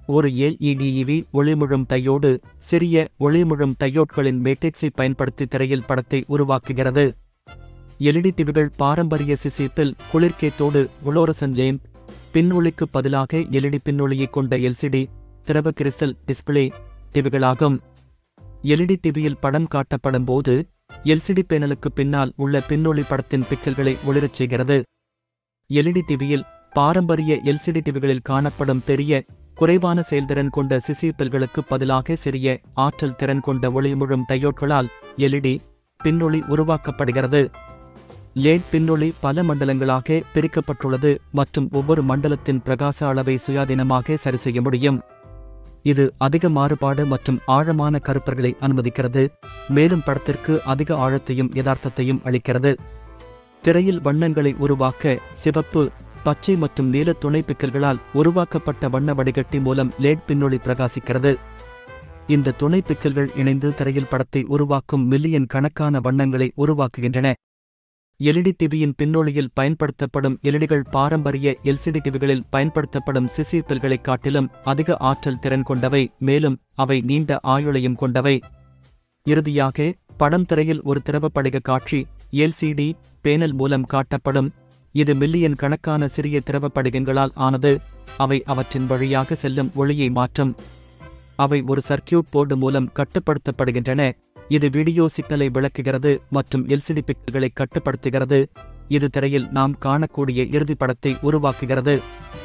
ஒரு எல்இடிஇவி ஒளிமுழும் டையோடு சிறிய ஒளிமுழும் டையோட்களின் மேட்ரிக்ஸை பயன்படுத்தி திரையில் படத்தை உருவாக்குகிறது எல்இடி டிவிகள் பாரம்பரிய சிசிப்பில் குளிர்கேத்தோடு உளோரசன் லேம்ப் பின்னொளிக்கு பதிலாக எல்இடி பின்னொளியைக் கொண்ட எல்சிடி திரவ கிறிஸ்டல் டிஸ்பிளே டிவிகளாகும் எல்இடி டிவியில் படம் காட்டப்படும் போது எல்சிடி பேனலுக்கு பின்னால் உள்ள பின்னொளி படத்தின் பிக்சல்களை ஒளிரச் செய்கிறது எல்இடி டிவியில் பாரம்பரிய எல்சிடி டிவிகளில் காணப்படும் பெரிய குறைவான செயல்திறன் கொண்ட சிசிபில்களுக்கு பதிலாக சிறிய ஆற்றல் திறன் கொண்ட ஒளிமுழும் டையோட்களால் எல்இடி பின்னொளி உருவாக்கப்படுகிறது லேட் பின்னொளி பல மண்டலங்களாக பிரிக்கப்பட்டுள்ளது மற்றும் ஒவ்வொரு மண்டலத்தின் பிரகாச அளவை சுயாதீனமாக சரி செய்ய முடியும் இது அதிக மாறுபாடு மற்றும் ஆழமான கருப்பர்களை அனுமதிக்கிறது மேலும் படத்திற்கு அதிக ஆழத்தையும் யதார்த்தத்தையும் அளிக்கிறது திரையில் வண்ணங்களை உருவாக்க சிவப்பு பச்சை மற்றும் நீல துணை பிக்கல்களால் உருவாக்கப்பட்ட வண்ண வடிகட்டி மூலம் லேட் பின்னொளி பிரகாசிக்கிறது இந்த துணை பிக்சல்கள் இணைந்து திரையில் படத்தை உருவாக்கும் மில்லியன் கணக்கான வண்ணங்களை உருவாக்குகின்றன எல்இடி டிவியின் பின்னொளியில் பயன்படுத்தப்படும் எல்இடிகள் பாரம்பரிய எல்சிடி டிவிகளில் பயன்படுத்தப்படும் சிசிபில்களைக் காட்டிலும் அதிக ஆற்றல் திறன் கொண்டவை மேலும் அவை நீண்ட ஆயுளையும் கொண்டவை இறுதியாக படம் திரையில் ஒரு திரவப்படிக காட்சி எல்சிடி பேனல் மூலம் காட்டப்படும் இது மில்லியன் கணக்கான சிறிய திரவப்படிகங்களால் ஆனது அவை அவற்றின் வழியாக செல்லும் ஒளியை மாற்றும் அவை ஒரு சர்க்கியூட் போர்டு மூலம் கட்டுப்படுத்தப்படுகின்றன இது வீடியோ சிக்னலை விளக்குகிறது மற்றும் எல்சிடி பிக்சல்களை கட்டுப்படுத்துகிறது இது திரையில் நாம் காணக்கூடிய இறுதிப் படத்தை உருவாக்குகிறது